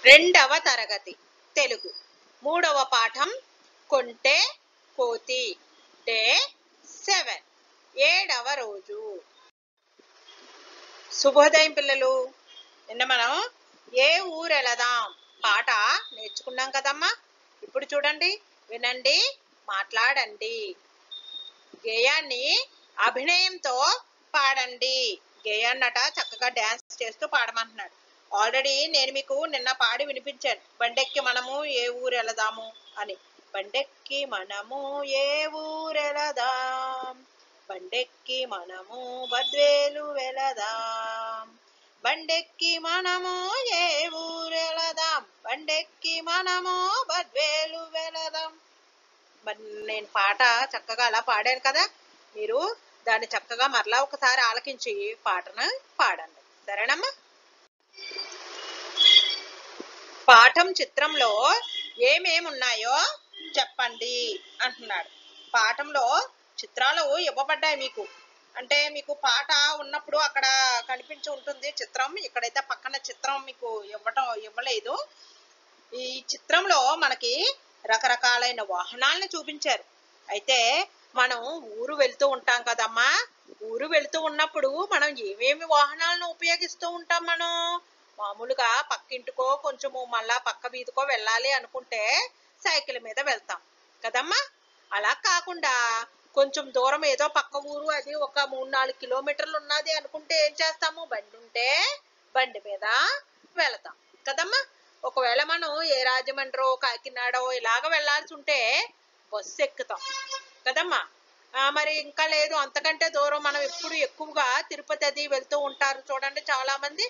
రెండవ తరగతి తెలుగు మూడవ పాఠం కొంటె కోతి డే సెవెన్ ఏడవ రోజు శుభోదయం పిల్లలు నిన్న మనం ఏ ఊరు వెళదాం పాట నేర్చుకున్నాం కదమ్మా ఇప్పుడు చూడండి వినండి మాట్లాడండి గేయాన్ని అభినయంతో పాడండి గేయాన్నట చక్కగా డ్యాన్స్ చేస్తూ పాడమంటున్నాడు ఆల్రెడీ నేను మీకు నిన్న పాడి వినిపించాను బండెక్కి మనము ఏ ఊరు వెళదాము అని బండెక్కి మనము ఏ ఊరు వెళదాం బండెక్కి మనము బద్వేలు వెళదాం బండెక్కి మనము ఏ ఊరు వెళదాం బండెక్కి మనము బద్వేలు వెళదాం మరి నేను పాట చక్కగా అలా పాడాను కదా మీరు దాన్ని చక్కగా మరలా ఒకసారి ఆలకించి పాటను పాడండి సరేనమ్మా పాఠం చిత్రంలో ఏమేమి ఉన్నాయో చెప్పండి అంటున్నాడు పాఠంలో చిత్రాలు ఇవ్వబడ్డాయి మీకు అంటే మీకు పాట ఉన్నప్పుడు అక్కడ కనిపించి ఉంటుంది చిత్రం ఇక్కడైతే పక్కన చిత్రం మీకు ఇవ్వటం ఇవ్వలేదు ఈ చిత్రంలో మనకి రకరకాలైన వాహనాలను చూపించారు అయితే మనం ఊరు వెళ్తూ ఉంటాం కదమ్మా ఊరు వెళ్తూ ఉన్నప్పుడు మనం ఏమేమి వాహనాలను ఉపయోగిస్తూ ఉంటాం మనం మామూలుగా పక్కింటికో కొంచెము మళ్ళా పక్క వీధికో వెళ్ళాలి అనుకుంటే సైకిల్ మీద వెళ్తాం కదమ్మా అలా కాకుండా కొంచెం దూరం ఏదో పక్క ఊరు అది ఒక మూడు నాలుగు కిలోమీటర్లు ఉన్నది అనుకుంటే ఏం చేస్తాము బండి ఉంటే బండి మీద వెళతాం కదమ్మా ఒకవేళ మనం ఏ రాజమండ్రో కాకినాడో ఇలాగ వెళ్ళాల్సి ఉంటే బస్సు ఎక్కుతాం కదమ్మా ఆ, మరి ఇంకా లేదు అంతకంటే దూరం మనం ఎప్పుడు ఎక్కువగా తిరుపతి అది వెళ్తూ ఉంటారు చూడండి చాలా మంది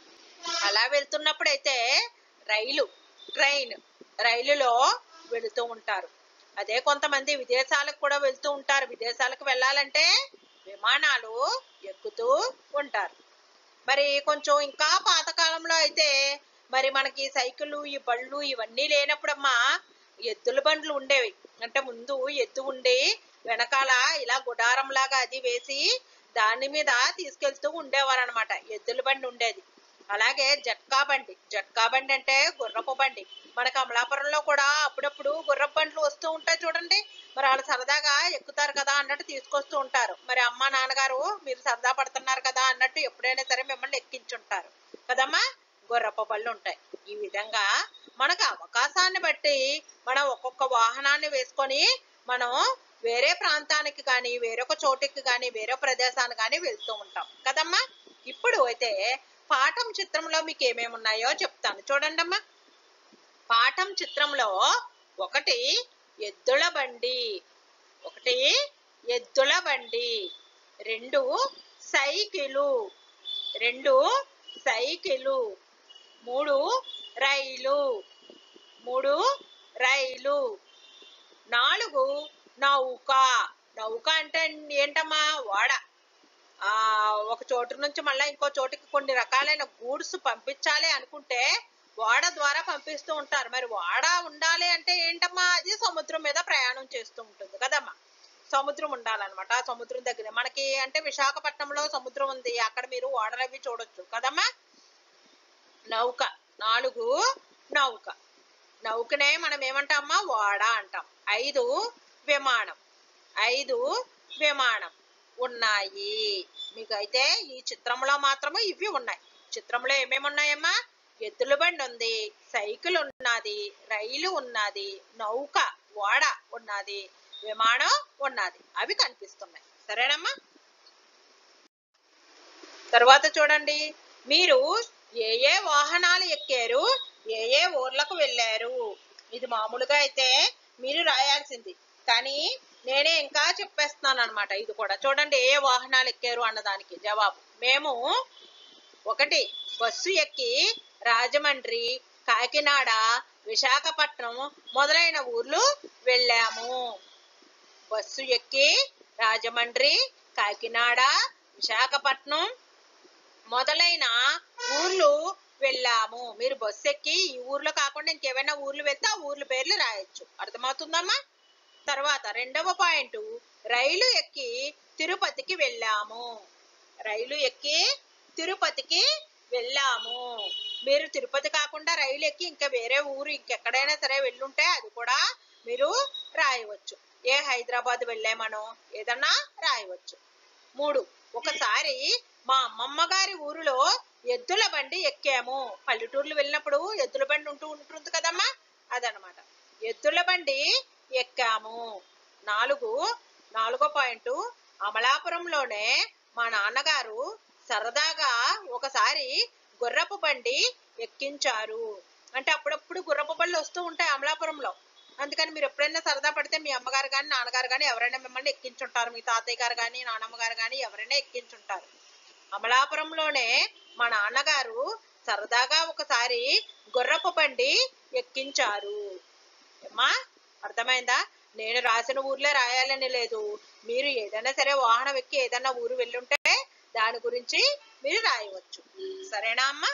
అలా వెళ్తున్నప్పుడైతే రైలు ట్రైన్ రైలులో వెళుతూ ఉంటారు అదే కొంతమంది విదేశాలకు కూడా వెళ్తూ ఉంటారు విదేశాలకు వెళ్ళాలంటే విమానాలు ఎక్కుతూ ఉంటారు మరి కొంచెం ఇంకా పాతకాలంలో అయితే మరి మనకి సైకిళ్ళు ఈ బళ్ళు ఇవన్నీ లేనప్పుడమ్మా ఎద్దుల బండ్లు ఉండేవి అంటే ముందు ఎద్దు ఉండి వెనకాల ఇలా గుడారం లాగా అది వేసి దాని మీద తీసుకెళ్తూ ఉండేవారు అనమాట ఎద్దుల బండి ఉండేది అలాగే జట్కా బండి జట్కా బండి అంటే గుర్రపు బండి మన కమలాపురంలో కూడా అప్పుడప్పుడు గుర్రపు బండ్లు వస్తూ ఉంటాయి చూడండి మరి వాళ్ళు సరదాగా ఎక్కుతారు కదా అన్నట్టు తీసుకొస్తూ ఉంటారు మరి అమ్మ నాన్నగారు మీరు సరదా పడుతున్నారు కదా అన్నట్టు ఎప్పుడైనా సరే మిమ్మల్ని ఎక్కించుంటారు కదమ్మా గుర్రపు బళ్ళు ఉంటాయి ఈ విధంగా మనకు అవకాశాన్ని బట్టి మనం ఒక్కొక్క వాహనాన్ని వేసుకొని మనం వేరే ప్రాంతానికి కానీ వేరొక చోటికి కానీ వేరే ప్రదేశానికి కానీ వెళ్తూ ఉంటాం కదమ్మా ఇప్పుడు అయితే పాఠం చిత్రంలో మీకు ఏమేమి ఉన్నాయో చెప్తాను చూడండి అమ్మా పాఠం చిత్రంలో ఒకటి ఎద్దుల బండి ఒకటి ఎద్దుల బండి రెండు సైకిలు రెండు సైకిలు మూడు రైలు మూడు రైలు నాలుగు నౌక నౌక అంటే ఏంటమ్మా వాడ ఆ ఒక చోటు నుంచి మళ్ళీ ఇంకో చోటుకి కొన్ని రకాలైన గూడ్స్ పంపించాలి అనుకుంటే వాడ ద్వారా పంపిస్తూ ఉంటారు మరి వాడ ఉండాలి అంటే ఏంటమ్మా అది సముద్రం మీద ప్రయాణం చేస్తూ ఉంటుంది కదమ్మా సముద్రం ఉండాలన్నమాట ఆ సముద్రం దగ్గర మనకి అంటే విశాఖపట్నంలో సముద్రం ఉంది అక్కడ మీరు ఓడలవి చూడొచ్చు కదమ్మా నౌక నాలుగు నౌక నౌకనే మనం ఏమంటామా వాడ అంటాం ఐదు విమానం ఐదు విమానం ఉన్నాయి మీకు అయితే ఈ చిత్రంలో మాత్రమే ఇవి ఉన్నాయి చిత్రంలో ఏమేమి ఉన్నాయమ్మా ఎద్దుల బండి ఉంది సైకిల్ ఉన్నది రైలు ఉన్నది నౌక ఓడ ఉన్నది విమానం ఉన్నది అవి కనిపిస్తున్నాయి సరేనమ్మా తర్వాత చూడండి మీరు ఏ ఏ వాహనాలు ఎక్కారు ఏ ఏ ఊర్లకు వెళ్ళారు ఇది మామూలుగా అయితే మీరు రాయాల్సింది కానీ నేనే ఇంకా చెప్పేస్తున్నాను అనమాట ఇది కూడా చూడండి ఏ ఏ వాహనాలు ఎక్కారు అన్నదానికి జవాబు మేము ఒకటి బస్సు ఎక్కి రాజమండ్రి కాకినాడ విశాఖపట్నం మొదలైన ఊర్లు వెళ్ళాము బస్సు ఎక్కి రాజమండ్రి కాకినాడ విశాఖపట్నం మొదలైన ఊర్లు వెళ్ళాము మీరు బస్సు ఎక్కి ఈ ఊర్లో కాకుండా ఇంకేమైనా ఊర్లు వెళ్తే ఆ ఊర్ల పేర్లు రాయొచ్చు అర్థమవుతుందమ్మా తర్వాత రెండవ పాయింట్ రైలు ఎక్కి తిరుపతికి వెళ్ళాము రైలు ఎక్కి తిరుపతికి వెళ్ళాము మీరు తిరుపతి కాకుండా రైలు ఎక్కి ఇంకా వేరే ఊరు ఇంకెక్కడైనా సరే వెళ్ళుంటే అది కూడా మీరు రాయవచ్చు ఏ హైదరాబాద్ వెళ్ళామనో ఏదన్నా రాయవచ్చు మూడు ఒకసారి మా అమ్మమ్మ గారి ఊరిలో ఎద్దుల బండి ఎక్కాము పల్లెటూర్లు వెళ్ళినప్పుడు ఎద్దుల బండి ఉంటూ ఉంటుంది కదమ్మా అదనమాట ఎద్దుల బండి ఎక్కాము నాలుగు నాలుగో పాయింట్ అమలాపురంలోనే మా నాన్నగారు సరదాగా ఒకసారి గుర్రపు బండి ఎక్కించారు అంటే అప్పుడప్పుడు గుర్రపు బండ్లు వస్తూ ఉంటాయి అమలాపురంలో అందుకని మీరు ఎప్పుడైనా సరదా పడితే మీ అమ్మగారు కానీ నాన్నగారు కానీ ఎవరైనా మిమ్మల్ని ఎక్కించుంటారు మీ తాతయ్య గారు కానీ నానమ్మ గారు కానీ ఎవరైనా ఎక్కించుంటారు అమలాపురంలోనే మా నాన్నగారు సరదాగా ఒకసారి గుర్రపు బండి ఎక్కించారు అమ్మా అర్థమైందా నేను రాసిన ఊర్లే రాయాలని లేదు మీరు ఏదైనా సరే వాహనం ఎక్కి ఏదైనా ఊరు వెళ్ళుంటే దాని గురించి మీరు రాయవచ్చు సరేనా అమ్మా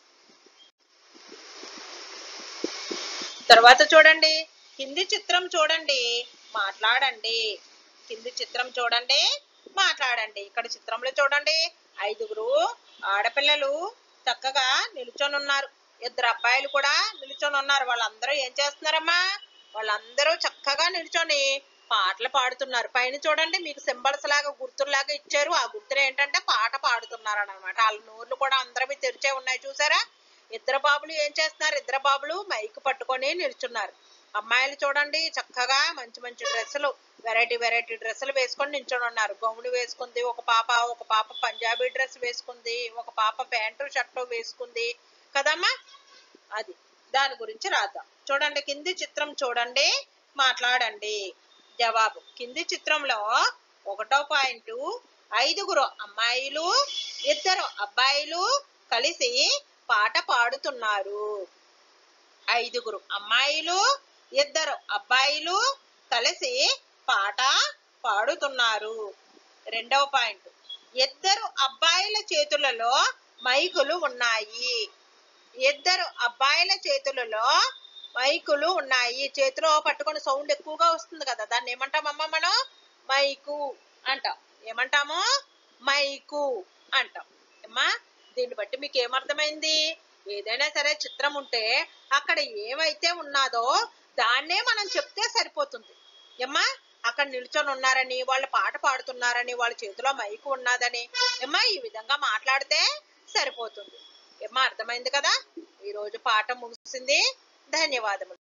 తర్వాత చూడండి కింది చిత్రం చూడండి మాట్లాడండి కింది చిత్రం చూడండి మాట్లాడండి ఇక్కడ చిత్రంలో చూడండి ఐదుగురు ఆడపిల్లలు చక్కగా నిల్చొని ఉన్నారు ఇద్దరు అబ్బాయిలు కూడా నిల్చొని ఉన్నారు వాళ్ళందరూ ఏం చేస్తున్నారమ్మా వాళ్ళందరూ చక్కగా నిల్చొని పాటలు పాడుతున్నారు పైన చూడండి మీకు సింబల్స్ లాగా గుర్తులాగా ఇచ్చారు ఆ గుర్తులు ఏంటంటే పాట పాడుతున్నారు అనమాట వాళ్ళ నోర్లు కూడా అందరివి తెరిచే ఉన్నాయి చూసారా ఇద్దరు బాబులు ఏం చేస్తున్నారు ఇద్దరు బాబులు మైక్ పట్టుకొని నిల్చున్నారు అమ్మాయిలు చూడండి చక్కగా మంచి మంచి డ్రెస్సులు వెరైటీ వెరైటీ డ్రెస్సులు వేసుకొని నిల్చొని ఉన్నారు గౌను వేసుకుంది ఒక పాప ఒక పాప పంజాబీ డ్రెస్ వేసుకుంది ఒక పాప ప్యాంటు షర్టు వేసుకుంది కదమ్మా అది దాని గురించి రాద్దాం చూడండి కింది చిత్రం చూడండి మాట్లాడండి జవాబు కింది చిత్రంలో ఒకటో పాయింట్ ఐదుగురు అమ్మాయిలు ఇద్దరు అబ్బాయిలు కలిసి పాట పాడుతున్నారు ఐదుగురు అమ్మాయిలు ఇద్దరు అబ్బాయిలు కలిసి పాట పాడుతున్నారు రెండవ పాయింట్ ఇద్దరు అబ్బాయిల చేతులలో మైకులు ఉన్నాయి ఇద్దరు అబ్బాయిల చేతులలో మైకులు ఉన్నాయి చేతిలో పట్టుకొని సౌండ్ ఎక్కువగా వస్తుంది కదా దాన్ని ఏమంటామమ్మా మనం మైకు అంటాం ఏమంటాము మైకు అంటాం అమ్మా దీన్ని బట్టి మీకు ఏమర్థమైంది ఏదైనా సరే చిత్రం ఉంటే అక్కడ ఏమైతే ఉన్నాదో దాన్నే మనం చెప్తే సరిపోతుంది ఏమ్మా అక్కడ నిల్చొని ఉన్నారని వాళ్ళు పాట పాడుతున్నారని వాళ్ళ చేతిలో మైకు ఉన్నదని ఏమ్మా ఈ విధంగా మాట్లాడితే సరిపోతుంది ఏమ్మా అర్థమైంది కదా ఈ రోజు పాఠం ముగిసింది ధన్యవాదములు